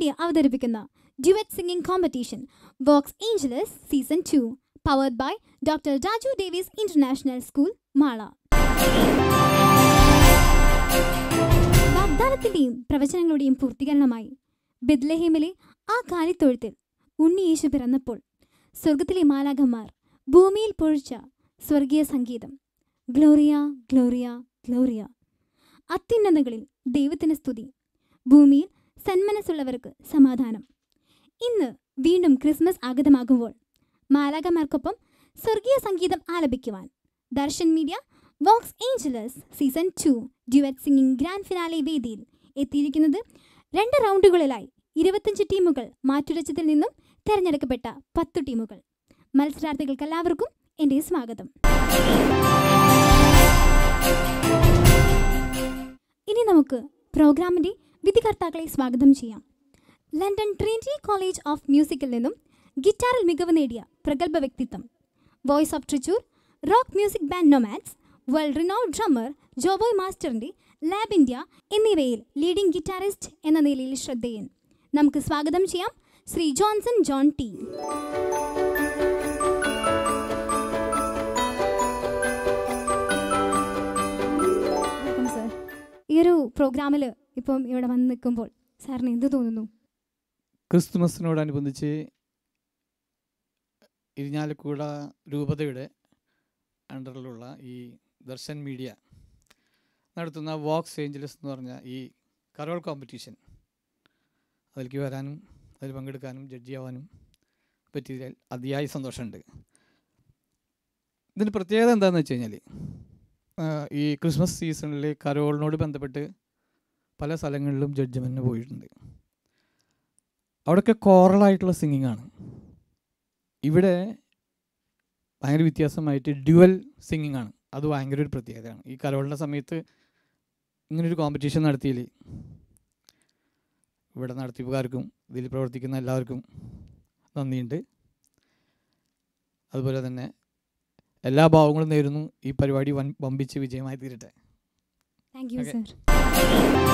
Media അവതരിപ്പിക്കുന്ന duet singing competition Vox Angelus season two powered by doctor Raju Davis international school Mala വാഗ്ദാനത്തിന്റെയും പ്രവചനങ്ങളുടെയും പൂർത്തീകരണമായി ബെദ്ലഹേമിലെ ആ കാലിത്തൊഴുത്തിൽ ഉണ്ണിയേശു പിറന്നപ്പോൾ സ്വർഗത്തിലെ മാലാഖന്മാർ ഭൂമിയിൽ പൊഴിച്ച സ്വർഗീയ സംഗീതം ഗ്ലോറിയ ഗ്ലോറിയ ഗ്ലോറിയ അത്യുന്നതങ്ങളിൽ ദൈവത്തിന് സ്തുതി ഭൂമിയിൽ സന്മനസ്സുള്ളവർക്ക് സമാധാനം ഇന്ന് വീണ്ടും ക്രിസ്മസ് ആഗതമാകുമ്പോൾ മാലാകമാർക്കൊപ്പം സ്വർഗീയ സംഗീതം ആലപിക്കുവാൻ Darshan media Vox Angelus season two duet singing grand finale വേദിയിൽ എത്തിയിരിക്കുന്നത് രണ്ട് റൗണ്ടുകളിലായി ഇരുപത്തഞ്ച് ടീമുകൾ മാറ്റുരച്ചതിൽ നിന്നും തെരഞ്ഞെടുക്കപ്പെട്ട പത്തു ടീമുകൾ മത്സരാർത്ഥികൾക്കെല്ലാവർക്കും എൻ്റെ സ്വാഗതം ഇനി നമുക്ക് പ്രോഗ്രാമിൻ്റെ വിധികർത്താക്കളെ സ്വാഗതം ചെയ്യാം ലണ്ടൻ ട്രിനിറ്റി കോളേജ് ഓഫ് മ്യൂസിക്കിൽ നിന്നും ഗിറ്റാറിൽ മികവ് നേടിയ പ്രഗത്ഭ വ്യക്തിത്വം voice of Trichur rock music band Nomads world Reynold drummer Joboy മാസ്റ്ററിൻ്റെ ലാബ് ഇന്ത്യ എന്നിവയിൽ ലീഡിംഗ് ഗിറ്റാറിസ്റ്റ് എന്ന നിലയിൽ ശ്രദ്ധേയൻ നമുക്ക് സ്വാഗതം ചെയ്യാം Sri Johnson John T welcome sir ഈ ഒരു പ്രോഗ്രാമിൽ ഇപ്പം ഇവിടെ വന്ന് നിൽക്കുമ്പോൾ സാറിന് എന്ത് തോന്നുന്നു ക്രിസ്തുമസിനോടനുബന്ധിച്ച് ഇരിഞ്ഞാലക്കുട രൂപതയുടെ അണ്ടറിലുള്ള ഈ ദർശൻ മീഡിയ നടത്തുന്ന വോക്സ് ഏഞ്ചലസ് എന്ന് പറഞ്ഞ ഈ കരോൾ കോമ്പറ്റീഷൻ അതിലേക്ക് വരാനും അതിൽ പങ്കെടുക്കാനും ജഡ്ജി ആവാനും പറ്റിയതിൽ അതിയായ സന്തോഷമുണ്ട് ഇതിൻ്റെ പ്രത്യേകത എന്താണെന്ന് വെച്ച് കഴിഞ്ഞാൽ ഈ ക്രിസ്മസ് സീസണിൽ കരോളിനോട് ബന്ധപ്പെട്ട് പല സ്ഥലങ്ങളിലും ജഡ്ജ്മെൻറ്റിന് പോയിട്ടുണ്ട് അവിടെയൊക്കെ കോറലായിട്ടുള്ള സിംഗിങ് ആണ് ഇവിടെ ഭയങ്കര വ്യത്യാസമായിട്ട് ഡ്യുവൽ സിംഗിങ് ആണ് അത് ഭയങ്കര ഒരു പ്രത്യേകതയാണ് ഈ കരോളിൻ്റെ സമയത്ത് ഇങ്ങനൊരു കോമ്പറ്റീഷൻ നടത്തിയിൽ ഇവിടെ നടത്തിപ്പുകാർക്കും ഇതിൽ പ്രവർത്തിക്കുന്ന എല്ലാവർക്കും നന്ദിയുണ്ട് അതുപോലെ തന്നെ എല്ലാ ഭാവങ്ങളും നേരുന്നു ഈ പരിപാടി വൻ വമ്പിച്ച് വിജയമായി തീരട്ടെ താങ്ക് യു Okay. സർ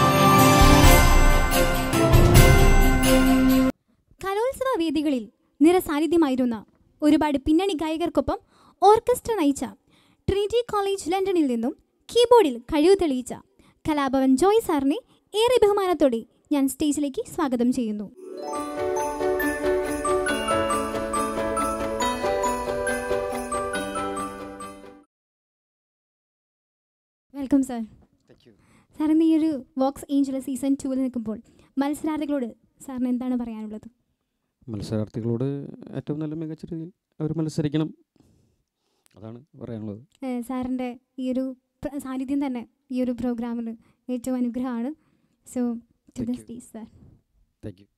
കലോത്സവ വേദികളിൽ നിറസാന്നിധ്യമായിരുന്ന ഒരുപാട് പിന്നണി ഗായകർക്കൊപ്പം ഓർക്കസ്ട്ര നയിച്ച ട്രിനിറ്റി കോളേജ് ലണ്ടനിൽ നിന്നും കീബോർഡിൽ കഴിവ് തെളിയിച്ച കലാഭവൻ ജോയ് സാറിനെ ഏറെ ബഹുമാനത്തോടെ ഞാൻ സ്റ്റേജിലേക്ക് സ്വാഗതം ചെയ്യുന്നു വെൽക്കം സാർ സാർ ഇന്ന് ഈ ഒരു വോക്സ് ഏഞ്ചൽ സീസൺ ടൂവിൽ നിൽക്കുമ്പോൾ മത്സരാർത്ഥികളോട് സാറിന് എന്താണ് പറയാനുള്ളത് മത്സരാർത്ഥികളോട് ഏറ്റവും നല്ല മികച്ച രീതിയിൽ അവർ മത്സരിക്കണം അതാണ് പറയാനുള്ളത് ഏഹ് സാറിൻ്റെ ഈ ഒരു പ്ര- സാന്നിധ്യം തന്നെ ഈ ഒരു പ്രോഗ്രാമിന് ഏറ്റവും അനുഗ്രഹമാണ് so to the Thank you. Stage sir thank you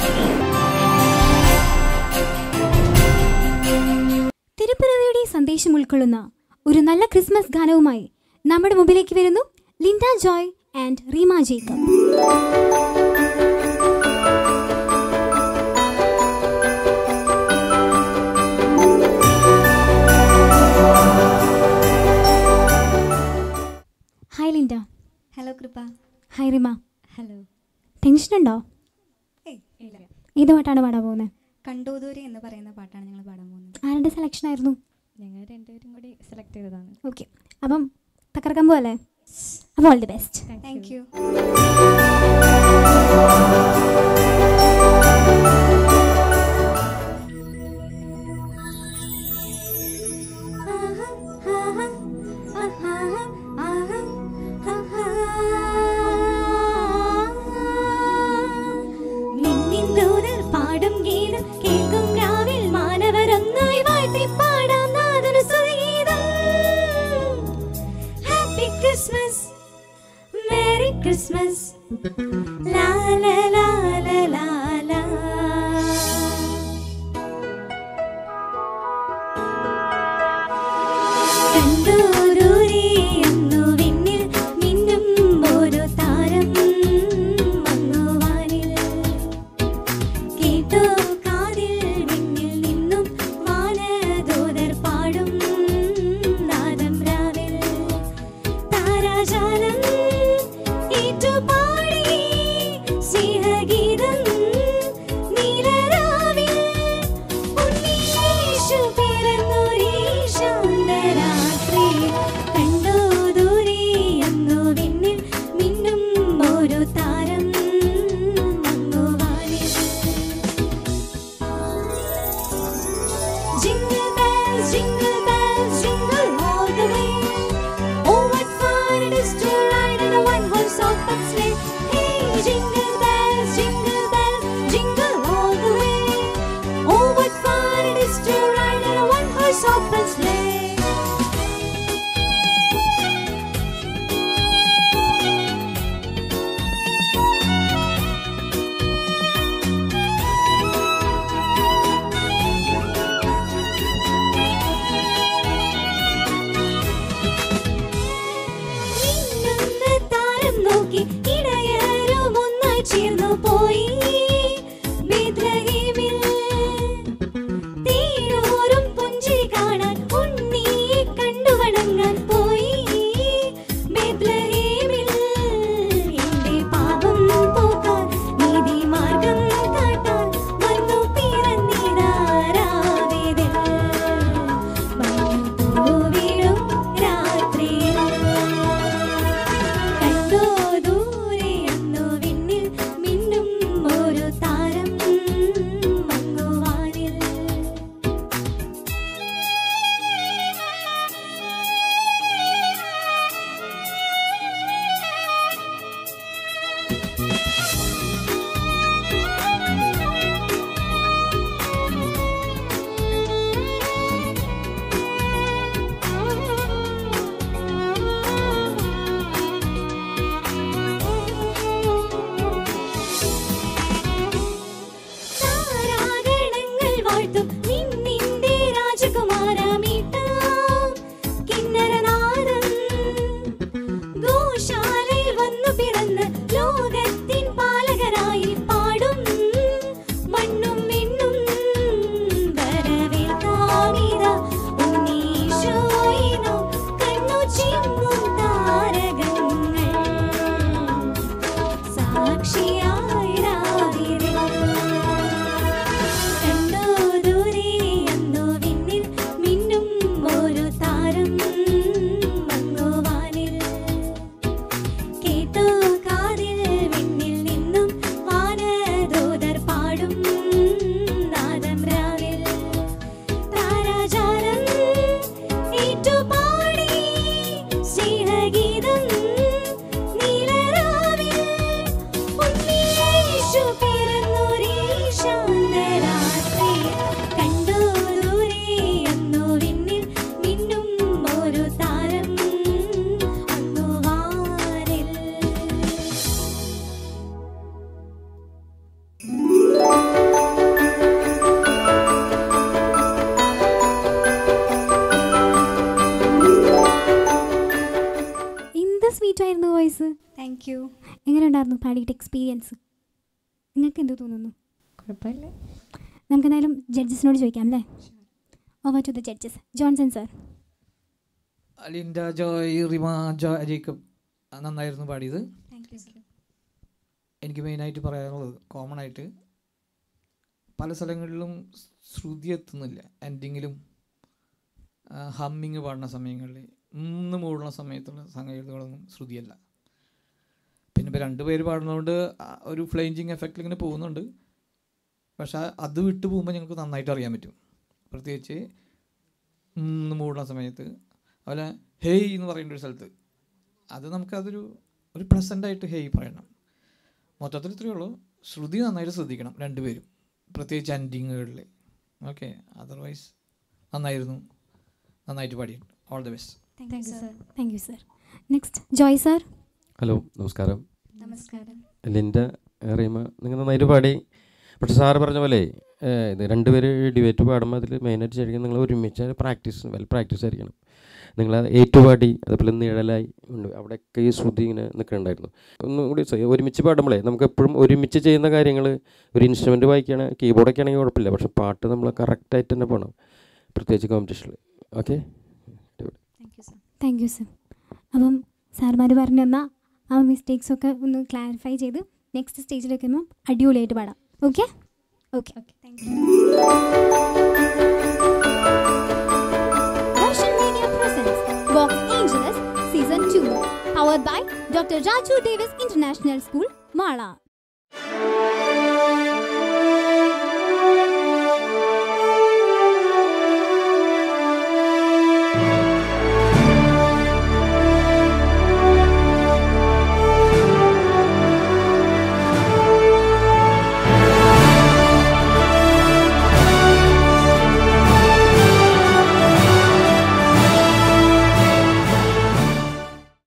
തിരുപ്പിറവിയുടെ സന്ദേശം ഉൾക്കൊള്ളുന്ന ഒരു നല്ല ക്രിസ്മസ് ഗാനവുമായി നമ്മുടെ മുമ്പിലേക്ക് വരുന്നു Linda Joy and Reema Jacob hi Linda hello Kripa hi Rima hello tension ഉണ്ടോ ഏയ് ഇല്ല ഏത് പാട്ടാണ് പാടാൻ പോകുന്നത് കണ്ടോദൂരി എന്ന് പറയുന്ന പാട്ടാണ് ഞങ്ങൾ പാടാൻ പോകുന്നത് ആരുടെ സെലക്ഷൻ ആയിരുന്നു ഞങ്ങൾ രണ്ടുപേരും കൂടി സെലക്ട് ചെയ്തതാണ് ഓക്കെ അപ്പം തകർക്കാൻ പോവല്ലേ അപ്പോൾ all the best thank you പാടും ഗീതം കേൾക്കും രാവിൽ മാനവരൊന്നായി വാഴ്ത്തി പാടാം നാദന സുഗീതം ഹാപ്പി ക്രിസ്മസ് മേരി ക്രിസ്മസ് ലാ ലാ ലാ ലാ ലാ ലാ കണ്ടോരൂരിയെന്നു വിണ്ണിൽ മിന്നും ഒരു താരം വന്നു വാനിൽ കേട്ടോ കാതിൽ വിണ്ണിൽ നിന്നും വാനദൂതർ പാടും നാദം രാവിൽ താരാജാലം ഏറ്റുപാടി സ്നേഹഗീതം jingle bells, jingle all the way. Oh, what fun it is to ride in a one-horse open sleigh. Hey, jingle bells, jingle bells, jingle all the way. Oh, what fun it is to ride in a one-horse open sleigh. മിന്നുന്ന താരം നോക്കി ഇടയരും ഒന്നായി ചേർന്നു പോയി ബേത്ലഹേമിൽ. തേരോരും പുഞ്ചിരി കാണാൻ ഉണ്ണിയെ കണ്ടു വണങ്ങാൻ പോയി ബേത്ലഹേമിൽ. എന്റെ പാപം പോക്കാൻ നീതിമാർഗം കാട്ടാൻ വന്നു പിറന്നിതാ രാവിതിൽ. വന്നു പൂവിടും രാത്രിയിൽ കണ്ടോ ദൂരെ അന്നു വിണ്ണിൽ മിന്നും ഒരു താരം മങ്ങുവാനിൽ താരാഗണങ്ങൾ വാഴ്ത്തും നിന്നിന്റെ രാജകുമാരമീട്ടാം കിന്നരനാദം ഗോശാലയിൽ വന്നു പിറന്ന് ലോകത്തിൻ പാലകനായി പാടും മണ്ണും മിണ്ണും വരവേൽക്കാമിതാ ഉണ്ണീശോയിനോ കണ്ണു ചിമ്മും താരകങ്ങൾ സാക്ഷിയായി രാവിലെ കണ്ടോ ദൂരെ അന്നോ വിണ്ണിൽ മിന്നും ഒരു താരം മങ്ങുവാനിൽ കേട്ടോ കാതിൽ വിണ്ണിൽ നിന്നും വാനദൂതർ പാടും നാദം രാവിൽ താരാജാലം ഏറ്റുപാടി സ്നേഹഗീതം നീലരാവിൽ ഉണ്ണീശു പിറന്നൊരീ ശാന്തരാത്രി. കണ്ടോ ദൂരെ അന്നു വിണ്ണിൽ മിന്നും ഒരു താരം അന്നു വാനിൽ എന്ത് സ്വീറ്റ് ആയിരുന്നു വോയിസ് താങ്ക് യു എങ്ങനെ ഉണ്ടായിരുന്നു പാടിയിട്ട് എക്സ്പീരിയൻസ് നിങ്ങൾക്ക് എന്ത് തോന്നുന്നു കുഴപ്പമില്ല നമുക്ക് എന്തായാലും ജഡ്ജസിനോട് ചോദിക്കാം അല്ലേ over to the judges Johnson sir Linda Joy Rima Jo Jacob ആ, നന്നായിരുന്നു പാടിയത് താങ്ക് യു എനിക്ക് മെയിനായിട്ട് പറയാനുള്ളത് കോമൺ ആയിട്ട് പല സ്ഥലങ്ങളിലും ശ്രുതി എത്തുന്നില്ല എൻഡിങ്ങിലും ഹമ്മിങ് പാടുന്ന സമയങ്ങളിൽ ഒന്ന് മൂടുന്ന സമയത്തുള്ള സംഗീതങ്ങളൊന്നും ശ്രുതിയല്ല പിന്നെ ഇപ്പോൾ രണ്ട് പേര് പാടുന്നതുകൊണ്ട് ആ ഒരു ഫ്ലെയിഞ്ചിങ് എഫക്റ്റിൽ ഇങ്ങനെ പോകുന്നുണ്ട് പക്ഷെ അത് വിട്ടു പോകുമ്പോൾ ഞങ്ങൾക്ക് നന്നായിട്ട് അറിയാൻ പറ്റും പ്രത്യേകിച്ച് ഒന്ന് മൂടുന്ന സമയത്ത് അതുപോലെ ഹേയ് എന്ന് പറയുന്ന ഒരു സ്ഥലത്ത് അത് നമുക്കതൊരു ഒരു പ്രസൻ്റായിട്ട് ഹേയ് പറയണം മൊത്തത്തിൽ ഇത്രയേ ഉള്ളൂ ശ്രുതി നന്നായിട്ട് ശ്രദ്ധിക്കണം രണ്ടുപേരും പ്രത്യേകിച്ച് എൻഡിങ്ങുകളിൽ ഓക്കെ അതർവൈസ് നന്നായിരുന്നു നന്നായിട്ട് പാടിയിട്ടുണ്ട് all the best thank you sir thank you sir next Joy sir hello നമസ്കാരം നമസ്കാരം ലിൻ്റെ റീമ നിങ്ങൾ നന്നായിട്ട് പാടി പക്ഷെ സാറ് പറഞ്ഞ പോലെ ഏഹ്, ഇത് രണ്ടുപേര് ഡിബേറ്റ് പാടുമ്പോൾ അതിൽ മെയിനായിട്ട് ശരിക്കും നിങ്ങൾ ഒരുമിച്ച് പ്രാക്ടീസ് വെൽ പ്രാക്ടീസ് ആയിരിക്കണം നിങ്ങൾ ഏറ്റുപാടി അതുപോലെ നിഴലായി ഉണ്ട് അവിടെയൊക്കെ ഈ ശ്രുതി ഇങ്ങനെ നിൽക്കുന്നുണ്ടായിരുന്നു ഒന്നും കൂടി സ- ഒരുമിച്ച് പാടുമ്പോഴേ നമുക്ക് എപ്പോഴും ഒരുമിച്ച് ചെയ്യുന്ന കാര്യങ്ങൾ ഒരു ഇൻസ്ട്രുമെൻറ്റ് വായിക്കുകയാണ് കീബോർഡൊക്കെ ആണെങ്കിൽ കുഴപ്പമില്ല പക്ഷെ പാട്ട് നമ്മൾ കറക്റ്റായിട്ട് തന്നെ പോകണം പ്രത്യേകിച്ച് കോമ്പറ്റീഷനിൽ okay thank you sir thank you sir അപ്പം സാർമാർ പറഞ്ഞു തന്ന ആ മിസ്റ്റേക്സ് ഒക്കെ ഒന്ന് ക്ലാരിഫൈ ചെയ്ത് നെക്സ്റ്റ് സ്റ്റേജിൽ വെക്കുമ്പോൾ അടിപൊളിയായിട്ട് പാടാം okay okay okay thank you Russian Media presents Vox Angeles Season 2, powered by Dr. Raju Davis International School, Mala.